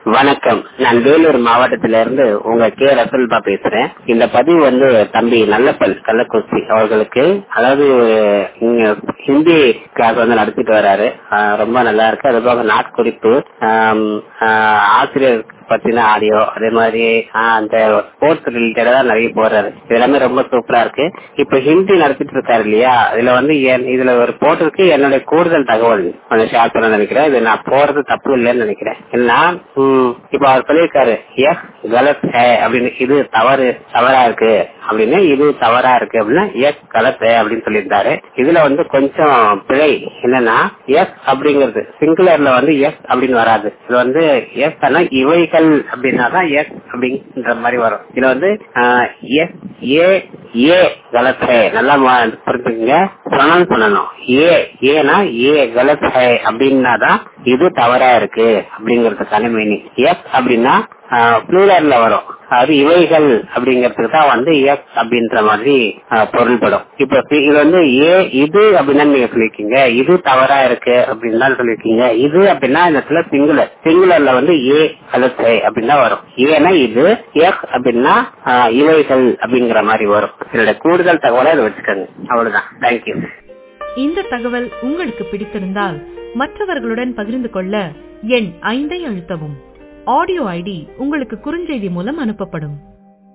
வணக்கம் நான் வேலூர் மாவட்டத்தில இருந்து உங்க கே ரசல்பா பேசுறேன் இந்த பதிவு வந்து தம்பி நல்லப்பல் கள்ளக்குறிச்சி அவர்களுக்கு அதாவது இங்க ஹிந்தி கிளாஸ் வந்து நடத்திட்டு வராரு ஆஹ் ரொம்ப நல்லா இருக்கு அது போக நாட்குறிப்பு ஆம், ஆஹ் ஆசிரியர் பத்தின ஆடியோ அதே மாதிரி ஆஹ் அந்த ஸ்போர்ட்ஸ் ரிலேட்டடா நிறைய போடுறாரு இது எல்லாமே ரொம்ப சூப்பரா இருக்கு இப்ப ஹிந்தி நடத்திட்டு இருக்காரு இல்லையா இதுல வந்து என்- இதுல ஒரு போட்டிருக்கு என்னுடைய கூடுதல் தகவல் கொஞ்சம் ஷேர் பண்ண நினைக்கிறேன் இது நான் போறது தப்பு இல்லைன்னு நினைக்கிறேன் ஏன்னா ம், இப்ப அவர் சொல்லியிருக்காரு எஸ் கலத் ஹே அப்படின்னு இது தவறு தவறா இருக்கு அப்படின்னு இது தவறா இருக்கு அப்படின்னா எஸ் கலத் ஹே அப்படின்னு சொல்லியிருந்தாரு இதுல வந்து கொஞ்சம் பிழை என்னன்னா எஸ் அப்படிங்கிறது சிங்குலர்ல வந்து எஸ் அப்படின்னு வராது இது வந்து எஸ் ஆனா இவைகள் அப்படின்னா தான் எஸ் அப்படின்ற மாதிரி வரும் இதுல வந்து எஸ் ஏ ஏ கலத் ஹே நல்லா மா- புரிஞ்சுக்கங்க ப்ரொனவுன்ஸ் பண்ணணும் ஏ ஏனா ஏ கலத் ஹே அப்படின்னா தான் இது தவறா இருக்கு அப்படிங்கறதுக்கான மீனிங் எஸ் அப்படின்னா ப்ளூரல்ல வரும் அது இவைகள் அப்படிங்கறதுக்கு தான் வந்து எஸ் அப்படின்ற மாதிரி ஆஹ், பொருள்படும் இப்ப சி- இது வந்து ஏ இது அப்படின்னா நீங்க சொல்லிருக்கீங்க இது தவறா இருக்கு அப்படின்னு தான் சொல்லிருக்கீங்க இது அப்படின்னா இந்த இடத்துல சிங்குலர் சிங்குலர்ல வந்து ஏ கலத்தை அப்படின்னா வரும் ஏன்னா இது எஸ் அப்படின்னா ஆஹ், இவைகள் அப்படிங்கிற மாதிரி வரும் இதோட கூடுதல் தகவலை அதை வச்சுக்கோங்க அவ்வளவுதான் தேங்க்யூ இந்த தகவல் உங்களுக்கு பிடித்திருந்தால் மற்றவர்களுடன் பகிர்ந்து கொள்ள எண் ஐந்தை அழுத்தவும் ஆடியோ ஐடி உங்களுக்கு குறுஞ்செய்தி மூலம் அனுப்பப்படும்